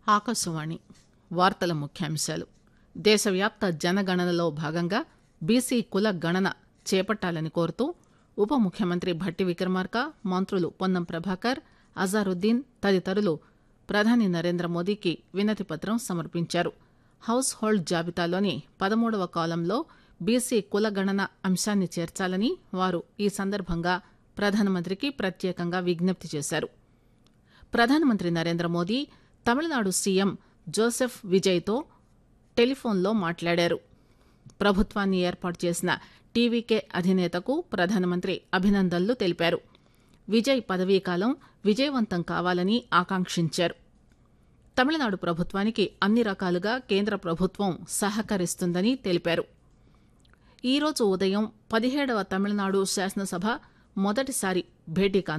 ఆకాశవాణి వార్తల ముఖ్యాంశాలు దేశవ్యాప్త జనగణనలో భాగంగా బీసీ కుల గణన చేపట్టాలని కోరుతూ ఉప ముఖ్యమంత్రి భట్టి విక్రమార్క మంత్రులు పొన్నం ప్రభాకర్ అజారుద్దీన్ తదితరులు ప్రధాని నరేంద్ర మోదీకి వినతిపత్రం సమర్పించారు హౌస్ హోల్డ్ జాబితాలోని పదమూడవ కాలంలో బీసీ కుల గణన అంశాన్ని చేర్చాలని వారు ఈ సందర్భంగా ప్రధానమంత్రికి ప్రత్యేకంగా విజ్ఞప్తి చేశారు ప్రధానమంత్రి నరేంద్ర మోదీ తమిళనాడు సీఎం జోసెఫ్ విజయ్తో టెలిఫోన్లో మాట్లాడారు ప్రభుత్వాన్ని ఏర్పాటు చేసిన టీవీకే అధినేతకు ప్రధానమంత్రి అభినందనలు తెలిపారు విజయ్ పదవీకాలం విజయవంతం కావాలని ఆకాంక్షించారు తమిళనాడు ప్రభుత్వానికి అన్ని రకాలుగా కేంద్ర ప్రభుత్వం సహకరిస్తుందని తెలిపారు ఈరోజు ఉదయం పదిహేడవ తమిళనాడు శాసనసభ మొదటిసారి భేటీ కానుంది